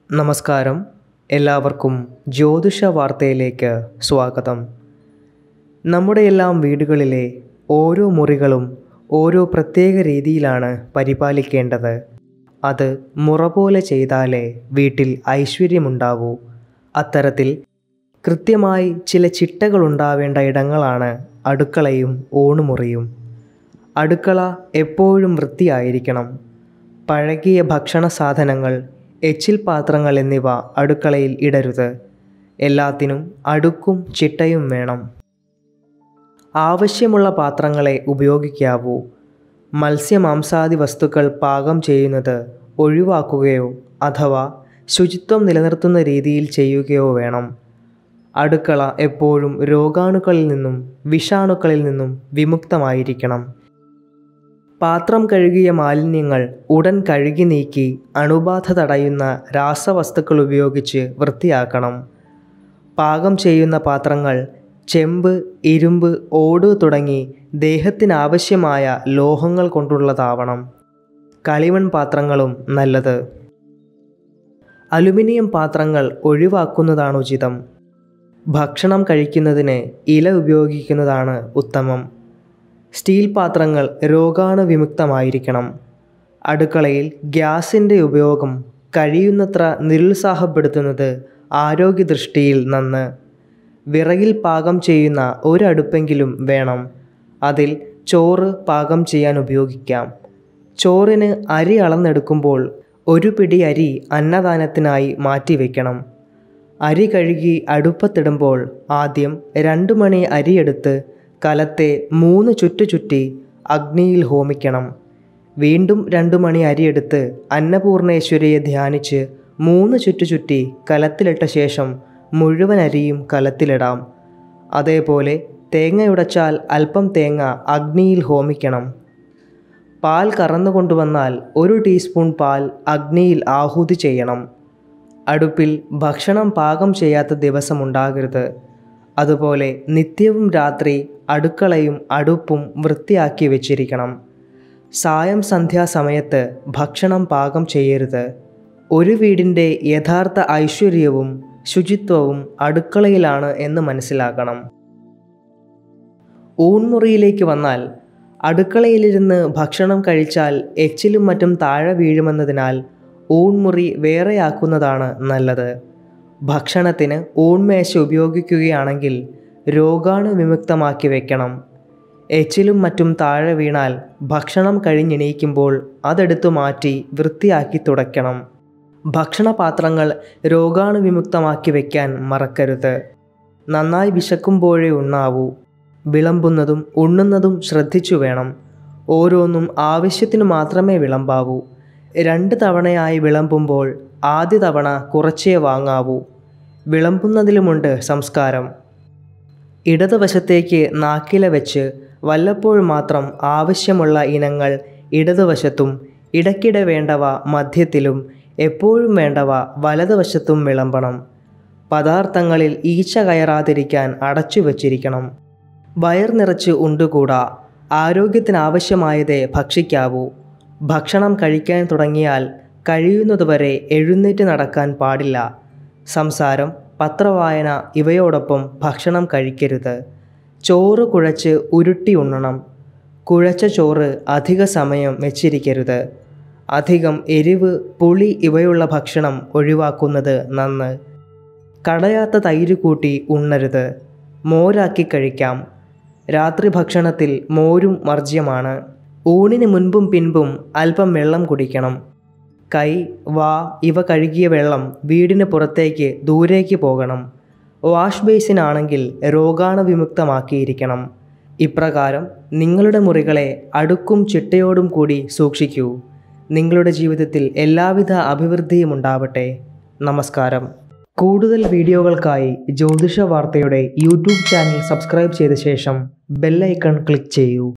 നമസ്കാരം എല്ലാവർക്കും ജ്യോതിഷ വാർത്തയിലേക്ക് സ്വാഗതം നമ്മുടെ എല്ലാം വീടുകളിലെ ഓരോ മുറികളും ഓരോ പ്രത്യേക രീതിയിലാണ് പരിപാലിക്കേണ്ടത് അത് മുറ പോലെ ചെയ്താലേ വീട്ടിൽ ഐശ്വര്യമുണ്ടാവൂ അത്തരത്തിൽ കൃത്യമായി ചില ചിട്ടകൾ ഉണ്ടാവേണ്ട ഇടങ്ങളാണ് അടുക്കളയും ഊണുമുറിയും അടുക്കള എപ്പോഴും വൃത്തിയായിരിക്കണം പഴകിയ ഭക്ഷണ സാധനങ്ങൾ എച്ചിൽ പാത്രങ്ങൾ എന്നിവ അടുക്കളയിൽ ഇടരുത് എല്ലാത്തിനും അടുക്കും ചിട്ടയും വേണം ആവശ്യമുള്ള പാത്രങ്ങളെ ഉപയോഗിക്കാവൂ മത്സ്യമാംസാദി വസ്തുക്കൾ പാകം ചെയ്യുന്നത് ഒഴിവാക്കുകയോ അഥവാ ശുചിത്വം നിലനിർത്തുന്ന രീതിയിൽ ചെയ്യുകയോ വേണം അടുക്കള എപ്പോഴും രോഗാണുക്കളിൽ നിന്നും വിഷാണുക്കളിൽ നിന്നും വിമുക്തമായിരിക്കണം പാത്രം കഴുകിയ മാലിന്യങ്ങൾ ഉടൻ കഴുകി നീക്കി അണുബാധ തടയുന്ന രാസവസ്തുക്കൾ ഉപയോഗിച്ച് വൃത്തിയാക്കണം പാകം ചെയ്യുന്ന പാത്രങ്ങൾ ചെമ്പ് ഇരുമ്പ് ഓട് തുടങ്ങി ദേഹത്തിനാവശ്യമായ ലോഹങ്ങൾ കൊണ്ടുള്ളതാവണം കളിമൺ പാത്രങ്ങളും നല്ലത് അലുമിനിയം പാത്രങ്ങൾ ഒഴിവാക്കുന്നതാണ് ഉചിതം ഭക്ഷണം കഴിക്കുന്നതിന് ഇല ഉപയോഗിക്കുന്നതാണ് ഉത്തമം സ്റ്റീൽ പാത്രങ്ങൾ രോഗാണു വിമുക്തമായിരിക്കണം അടുക്കളയിൽ ഗ്യാസിൻ്റെ ഉപയോഗം കഴിയുന്നത്ര നിരുത്സാഹപ്പെടുത്തുന്നത് ആരോഗ്യദൃഷ്ടിയിൽ നന്ന് വിറകിൽ പാകം ചെയ്യുന്ന ഒരടുപ്പെങ്കിലും വേണം അതിൽ ചോറ് പാകം ചെയ്യാൻ ഉപയോഗിക്കാം ചോറിന് അരി അളന്നെടുക്കുമ്പോൾ ഒരു പിടി അരി അന്നദാനത്തിനായി മാറ്റിവെക്കണം അരി കഴുകി അടുപ്പത്തിടുമ്പോൾ ആദ്യം രണ്ട് മണി അരിയെടുത്ത് കലത്തെ മൂന്ന് ചുറ്റു ചുറ്റി അഗ്നിയിൽ ഹോമിക്കണം വീണ്ടും രണ്ടു മണി അരിയെടുത്ത് അന്നപൂർണേശ്വരിയെ ധ്യാനിച്ച് മൂന്ന് ചുറ്റു ചുറ്റി കലത്തിലിട്ട ശേഷം മുഴുവൻ അരിയും കലത്തിലിടാം അതേപോലെ തേങ്ങയുടച്ചാൽ അല്പം തേങ്ങ അഗ്നിയിൽ ഹോമിക്കണം പാൽ കറന്നു കൊണ്ടുവന്നാൽ ഒരു ടീസ്പൂൺ പാൽ അഗ്നിയിൽ ആഹൂതി ചെയ്യണം അടുപ്പിൽ ഭക്ഷണം പാകം ചെയ്യാത്ത ദിവസമുണ്ടാകരുത് അതുപോലെ നിത്യവും രാത്രി അടുക്കളയും അടുപ്പും വൃത്തിയാക്കി വെച്ചിരിക്കണം സായം സന്ധ്യാസമയത്ത് ഭക്ഷണം പാകം ചെയ്യരുത് ഒരു വീടിൻ്റെ യഥാർത്ഥ ഐശ്വര്യവും ശുചിത്വവും അടുക്കളയിലാണ് എന്ന് മനസ്സിലാക്കണം ഊൺമുറിയിലേക്ക് വന്നാൽ അടുക്കളയിലിരുന്ന് ഭക്ഷണം കഴിച്ചാൽ എച്ചിലും മറ്റും താഴെ വീഴുമെന്നതിനാൽ ഊൺമുറി വേറെയാക്കുന്നതാണ് നല്ലത് ഭക്ഷണത്തിന് ഊൺമേശ ഉപയോഗിക്കുകയാണെങ്കിൽ രോഗാണു വിമുക്തമാക്കി വെക്കണം എച്ചിലും മറ്റും താഴെ വീണാൽ ഭക്ഷണം കഴിഞ്ഞെണീക്കുമ്പോൾ അതെടുത്തു മാറ്റി വൃത്തിയാക്കി തുടയ്ക്കണം ഭക്ഷണപാത്രങ്ങൾ രോഗാണു വിമുക്തമാക്കി വയ്ക്കാൻ മറക്കരുത് നന്നായി വിശക്കുമ്പോഴേ ഉണ്ണാവൂ വിളമ്പുന്നതും ഉണ്ണുന്നതും ശ്രദ്ധിച്ചു വേണം ഓരോന്നും ആവശ്യത്തിനു മാത്രമേ വിളമ്പാവൂ രണ്ട് തവണയായി വിളമ്പുമ്പോൾ ആദ്യ തവണ കുറച്ചേ വാങ്ങാവൂ വിളമ്പുന്നതിലുമുണ്ട് സംസ്കാരം ഇടതുവശത്തേക്ക് നാക്കില വെച്ച് വല്ലപ്പോഴും മാത്രം ആവശ്യമുള്ള ഇനങ്ങൾ ഇടതുവശത്തും ഇടയ്ക്കിടെ വേണ്ടവ മധ്യത്തിലും എപ്പോഴും വേണ്ടവ വലതുവശത്തും വിളമ്പണം പദാർത്ഥങ്ങളിൽ ഈച്ച കയറാതിരിക്കാൻ അടച്ചു വച്ചിരിക്കണം വയർ നിറച്ച് ഉണ്ടുകൂടാ ആരോഗ്യത്തിനാവശ്യമായതേ ഭക്ഷിക്കാവൂ ഭക്ഷണം കഴിക്കാൻ തുടങ്ങിയാൽ കഴിയുന്നതുവരെ എഴുന്നേറ്റ് നടക്കാൻ പാടില്ല സംസാരം പത്രവായന ഇവയോടൊപ്പം ഭക്ഷണം കഴിക്കരുത് ചോറ് കുഴച്ച് ഉരുട്ടി ഉണ്ണണം കുഴച്ച ചോറ് അധിക സമയം വെച്ചിരിക്കരുത് അധികം എരിവ് പുളി ഇവയുള്ള ഭക്ഷണം ഒഴിവാക്കുന്നത് നന്ന് കടയാത്ത തൈര് കൂട്ടി ഉണ്ണരുത് മോരാക്കി കഴിക്കാം രാത്രി ഭക്ഷണത്തിൽ മോരും വർജ്യമാണ് ഊണിന് മുൻപും പിൻപും അല്പം വെള്ളം കുടിക്കണം കൈ വാ ഇവ കഴുകിയ വെള്ളം വീടിന് പുറത്തേക്ക് ദൂരേക്ക് പോകണം വാഷ് ബേസിനാണെങ്കിൽ രോഗാണു വിമുക്തമാക്കിയിരിക്കണം ഇപ്രകാരം നിങ്ങളുടെ മുറികളെ അടുക്കും ചിട്ടയോടും കൂടി സൂക്ഷിക്കൂ നിങ്ങളുടെ ജീവിതത്തിൽ എല്ലാവിധ അഭിവൃദ്ധിയും ഉണ്ടാവട്ടെ നമസ്കാരം കൂടുതൽ വീഡിയോകൾക്കായി ജ്യോതിഷ വാർത്തയുടെ യൂട്യൂബ് ചാനൽ സബ്സ്ക്രൈബ് ചെയ്ത ശേഷം ബെല്ലൈക്കൺ ക്ലിക്ക് ചെയ്യൂ